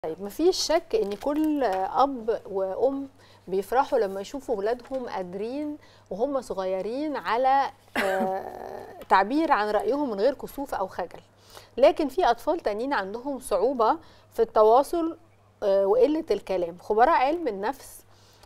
طيب مفيش شك ان كل اب وام بيفرحوا لما يشوفوا ولادهم قادرين وهم صغيرين على آه، تعبير عن رايهم من غير كسوف او خجل لكن في اطفال تانيين عندهم صعوبه في التواصل آه، وقله الكلام خبراء علم النفس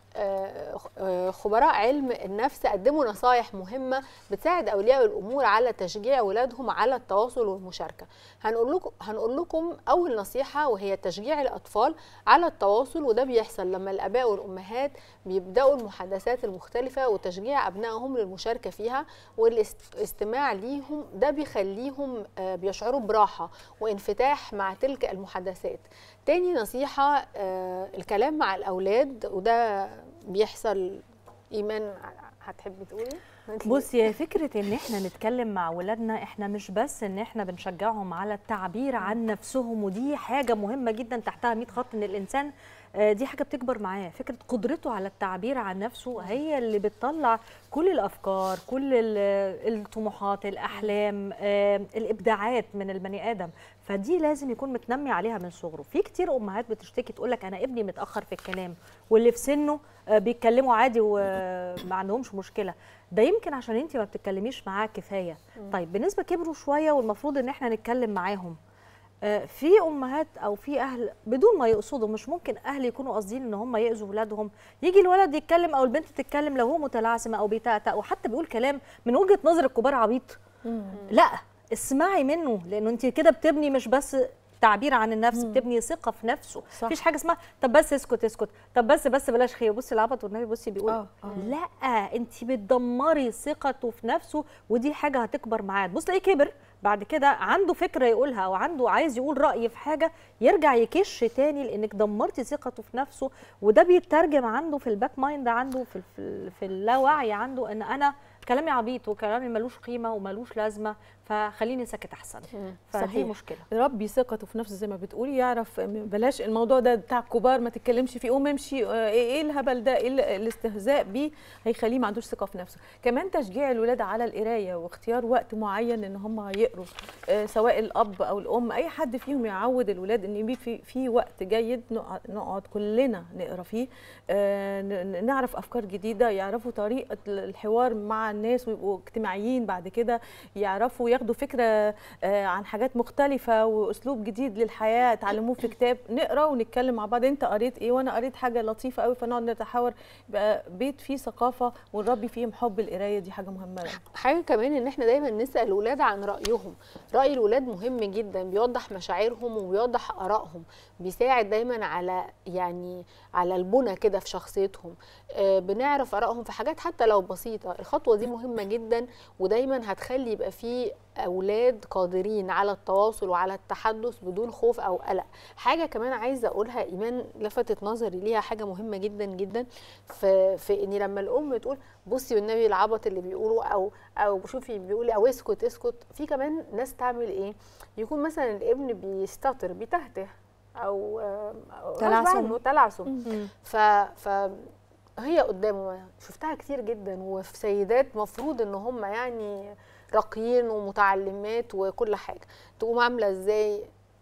آه، آه، خبراء علم النفس قدموا نصايح مهمة بتساعد أولياء الأمور على تشجيع ولادهم على التواصل والمشاركة هنقول لكم هنقول لكم أول نصيحة وهي تشجيع الأطفال على التواصل وده بيحصل لما الآباء والأمهات بيبدأوا المحادثات المختلفة وتشجيع أبنائهم للمشاركة فيها والاستماع ليهم ده بيخليهم آه، بيشعروا براحة وانفتاح مع تلك المحادثات تاني نصيحة آه، الكلام مع الأولاد وده بيحصل إيمان هتحبي تقولي؟ بصي هي فكره ان احنا نتكلم مع ولادنا احنا مش بس ان احنا بنشجعهم على التعبير عن نفسهم ودي حاجه مهمه جدا تحتها 100 خط ان الانسان آه، دي حاجه بتكبر معاه فكره قدرته على التعبير عن نفسه هي اللي بتطلع كل الافكار كل ال- الطموحات الاحلام آه، الابداعات من البني ادم فدي لازم يكون متنمي عليها من صغره في كتير امهات بتشتكي تقول لك انا ابني متاخر في الكلام واللي في سنه آه، بيتكلموا عادي وما عندهمش مشكله ده يمكن عشان انت ما بتتكلميش معاه كفايه طيب بالنسبه كبروا شويه والمفروض ان احنا نتكلم معاهم آه، في امهات او في اهل بدون ما يقصدوا مش ممكن اهل يكونوا قاصدين ان هم ياذوا ولادهم يجي الولد يتكلم او البنت تتكلم لو هو متلعثم او بيتأتأ وحتى بيقول كلام من وجهه نظر الكبار عبيط لا اسمعي منه لانه انت كده بتبني مش بس تعبير عن النفس بتبني ثقه في نفسه صح. مفيش حاجه اسمها طب بس اسكت اسكت طب بس بس بلاش خير بصي العبط والنبي بصي بيقول آه، آه. لا انت بتدمري ثقته في نفسه ودي حاجه هتكبر معاه تبص تلاقيه كبر بعد كده عنده فكره يقولها او عنده عايز يقول راي في حاجه يرجع يكش تاني لانك دمرتي ثقته في نفسه وده بيترجم عنده في الباك مايند عنده في في, في اللاوعي عنده ان انا كلامي عبيط وكلامي ملوش قيمه وملوش لازمه فخليني ساكت احسن فدي صحيح. مشكله ربي ثقته في نفسه زي ما بتقولي يعرف بلاش الموضوع ده بتاع الكبار ما تتكلمش فيه قوم امشي آه، ايه إيه الهبل ده ايه ال- الاستهزاء بيه هيخليه ما عندوش ثقه في نفسه كمان تشجيع الولاد على القرايه واختيار وقت معين ان هم يقروا آه، سواء الاب او الام اي حد فيهم يعود الولاد ان يبقى في في وقت جيد نقعد, نقعد كلنا نقرا فيه آه، ن- ن- نعرف افكار جديده يعرفوا طريقه الحوار مع الناس ويبقوا اجتماعيين بعد كده يعرفوا ياخدوا فكره آه، عن حاجات مختلفه واسلوب جديد للحياه اتعلموه في كتاب نقرا ونتكلم مع بعض انت قريت ايه وانا قريت حاجه لطيفه قوي فنقعد نتحاور يبقى بيت فيه ثقافه ونربي فيهم حب القرايه دي حاجه مهمه أوي. حاجه كمان ان احنا دايما نسال الولاد عن رايهم راي الولاد مهم جدا بيوضح مشاعرهم وبيوضح ارائهم بيساعد دايما على يعني على البنى كده في شخصيتهم آه بنعرف ارائهم في حاجات حتى لو بسيطه الخطوه دي مهمه جدا ودايما هتخلي يبقى في اولاد قادرين على التواصل وعلى التحدث بدون خوف او قلق حاجه كمان عايزه اقولها ايمان لفتت نظري ليها حاجه مهمه جدا جدا في في ان لما الام تقول بصي والنبي العبط اللي بيقوله او او شوفي بيقول او اسكت اسكت في كمان ناس تعمل ايه يكون مثلا الابن بيستتر بيتهته او أو غصب تلعثم. عنه، تلعثم ف ف هي قدامه شفتها كتير جدا وفي سيدات مفروض ان هم يعني راقيين ومتعلمات وكل حاجه تقوم عامله ازاي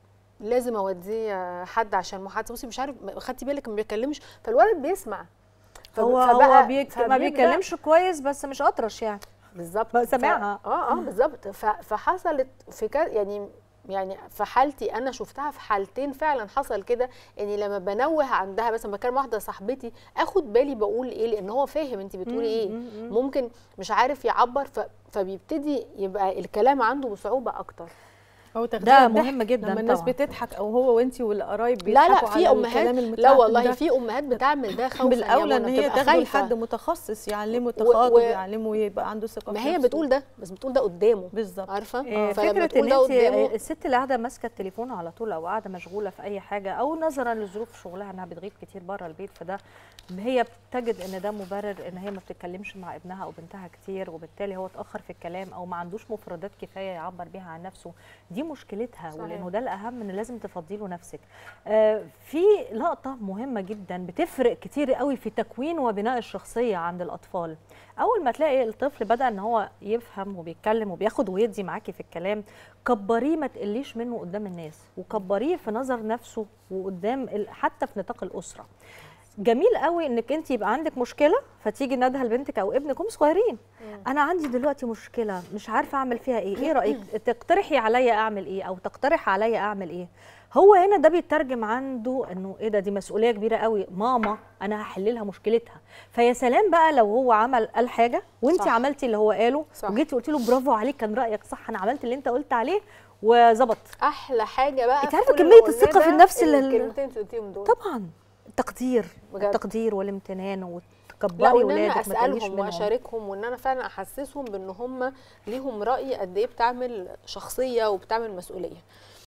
لازم اوديه حد عشان محادثه بصي مش عارف خدتي بالك ما بيتكلمش فالولد بيسمع ف- هو فبقى- هو بيك ما فبيبدأ- بيتكلمش كويس بس مش اطرش يعني بالظبط بقى سامعها. ف- اه اه بالظبط ف- فحصلت في كا يعني يعني في حالتي انا شفتها في حالتين فعلا حصل كده اني لما بنوه عندها مثلا بكلم واحده صاحبتي اخد بالي بقول ايه لان هو فاهم انت بتقولي ايه ممكن مش عارف يعبر ف فبيبتدي يبقى الكلام عنده بصعوبه اكتر هو تغذية ده الضحك مهم جدا لما الناس طبعاً. بتضحك او هو وانت والقرايب لا لا بيضحكوا في على امهات الكلام لا المتعب والله ده. في امهات بتعمل ده خوفا بالاولى يا ان منى، هي بتبقى تاخده خايفة. لحد متخصص يعلمه و- التخاطب و- يعلمه يبقى عنده ثقه ما في هي نفسه. بتقول ده بس بتقول ده قدامه بالظبط عارفه آه، فلما فكره تقول ان ده انت قدامه الست اللي قاعده ماسكه التليفون على طول او قاعده مشغوله في اي حاجه او نظرا لظروف شغلها انها بتغيب كتير بره البيت فده هي بتجد ان ده مبرر ان هي ما بتتكلمش مع ابنها او بنتها كتير وبالتالي هو اتاخر في الكلام او ما عندوش مفردات كفايه يعبر بيها عن نفسه دي دي مشكلتها صحيح. ولانه ده الاهم ان لازم تفضي له نفسك آه، في لقطه مهمه جدا بتفرق كتير قوي في تكوين وبناء الشخصيه عند الاطفال اول ما تلاقي الطفل بدا ان هو يفهم وبيتكلم وبياخد ويدي معاكي في الكلام كبريه ما تقليش منه قدام الناس وكبريه في نظر نفسه وقدام ال- حتى في نطاق الاسره جميل قوي انك انت يبقى عندك مشكله فتيجي نادها لبنتك او ابنك هم صغيرين انا عندي دلوقتي مشكله مش عارفه اعمل فيها ايه ايه رايك تقترحي عليا اعمل ايه او تقترح عليا اعمل ايه هو هنا ده بيترجم عنده انه ايه ده دي مسؤوليه كبيره قوي ماما انا هحل لها مشكلتها فيا سلام بقى لو هو عمل قال حاجه وانت صح. عملتي اللي هو قاله صح. وجيتي قلت له برافو عليك كان رايك صح انا عملت اللي انت قلت عليه وظبط احلى حاجه بقى انت في عارفة كل كمية اللي قلناه الثقة في ده النفس اللي- الكلمتين اللي قلتيهم دول طبعا التقدير بجد. التقدير والامتنان لا وتكبري وان انا ولادك ما تقليش اسالهم منهم واشاركهم وان انا فعلا احسسهم بان هم ليهم راي قد ايه بتعمل شخصيه وبتعمل مسؤوليه